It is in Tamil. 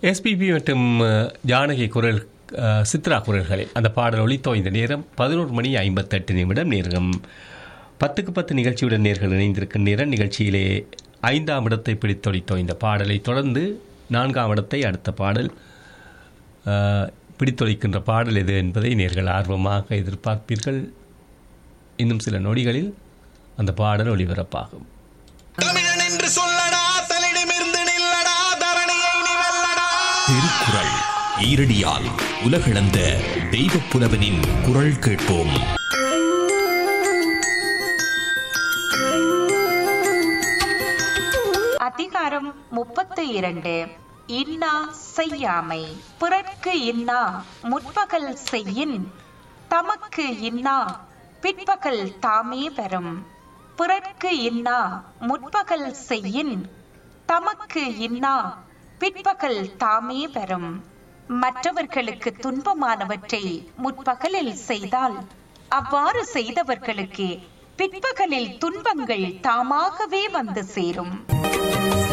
எஸ்பிபி மற்றும் அஹ், ஜானகி குரல் அஹ், சித்ரா குரல்களில் அந்த பாடல் ஒலித்தோ இந்த நேரம் பதினோரு மணி ஐம்பத்தெட்டு நிமிடம் நேரம் பத்துக்கு பத்து நிகழ்ச்சியுடன் நேர்கள் இணைந்திருக்கும் நேரம் நிகழ்ச்சியிலே ஐந்தாம் இடத்தை பிடித்தொழித்தோ இந்த பாடலை தொடர்ந்து நான்காம் இடத்தை அடுத்த பாடல் அஹ், பிடித்தொழிக்கின்ற பாடல் எது என்பதை நேர்கள் ஆர்வமாக எதிர்பார்ப்பீர்கள் இன்னும் சில நொடிகளில் அந்த பாடல் ஒளிபரப்பாகும் தமிழன் என்று சொல்லடா தலிடமிருந்து நில்லடா தரணியை நீ வெல்லடா திருக்குறள் ஈரடியால் உலகளந்த தெய்வப் புலவனின் குரல் கேட்போம் அதிகாரம் முப்பத்து இரண்டு இன்னா செய்யாமை பிறர்க்கு இன்னா முற்பகல் செய்யின் தமக்கு இன்னா பிற்பகல் தாமே பெறும் பிறர்க்கு இன்னா முற்பகல் செய்யின் தமக்கு இன்னா பிற்பகல் தாமே பெறும் மற்றவர்களுக்கு துன்பமானவற்றை முற்பகலில் செய்தால் அவ்வாறு செய்தவர்களுக்கு பிற்பகலில் துன்பங்கள் தாமாகவே வந்து சேரும்